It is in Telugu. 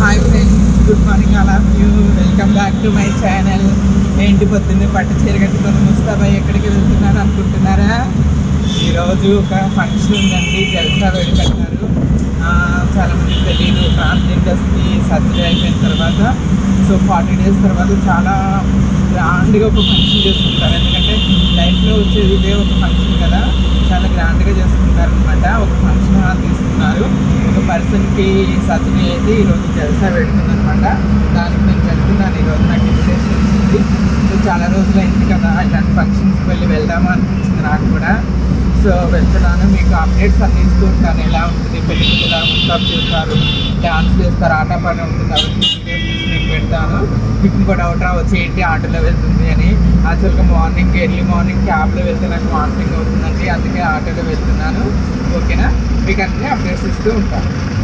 hi friends good morning all of you welcome back to my channel ఏంటి పొద్దున్నే పట్టు చీర కట్టుకొని ముస్తాబాయ్ ఎక్కడికి వెళ్తున్నాను అనుకుంటున్నారా ఈరోజు ఒక ఫంక్షన్ ఉందండి జల్సా వెళ్ళిపెట్టారు చాలా మంది తెలియదు ట్రాన్స్జెండర్స్కి సర్జరీ అయిపోయిన తర్వాత సో ఫార్టీ డేస్ తర్వాత చాలా గ్రాండ్గా ఒక ఫంక్షన్ చేసుకుంటారు ఎందుకంటే లైఫ్లో వచ్చేది ఇదే ఒక ఫంక్షన్ కదా చాలా గ్రాండ్గా చేసుకుంటారు అనమాట ఒక ఫంక్షన్ హాల్ తీసుకున్నారు ఒక పర్సన్కి సర్జరీ అయితే ఈరోజు జల్సా పెడుతుంది అనమాట దానికి నేను వెళ్తున్నాను ఈరోజు నాకు ఇన్విటేషన్ ఇచ్చింది సో చాలా రోజులు అయింది కదా ఇలాంటి ఫంక్షన్స్కి వెళ్ళి వెళ్దామా అనిపించింది నాకు కూడా సో వెళ్తున్నాను మీకు అప్డేట్స్ అన్ని ఇస్తూ ఉంటాను ఎలా ఉంటుంది పెళ్లి ఎలా ముస్తాబ్ చేస్తారు డాన్స్ చేస్తారు ఆట పాట ఉంటుంది అవన్నీ వీడియోస్ తీసి మీకు పెడతాను మీకు ఇంకో డౌట్ రావచ్చు ఏంటి ఆటోలో వెళ్తుంది అని యాక్చువల్గా మార్నింగ్ ఎర్లీ మార్నింగ్ క్యాబ్లో వెళ్తే నాకు మార్నింగ్ అవుతుందండి అందుకే ఆటోలో వెళ్తున్నాను ఓకేనా మీకు అన్ని అప్డేట్స్ ఇస్తూ ఉంటాను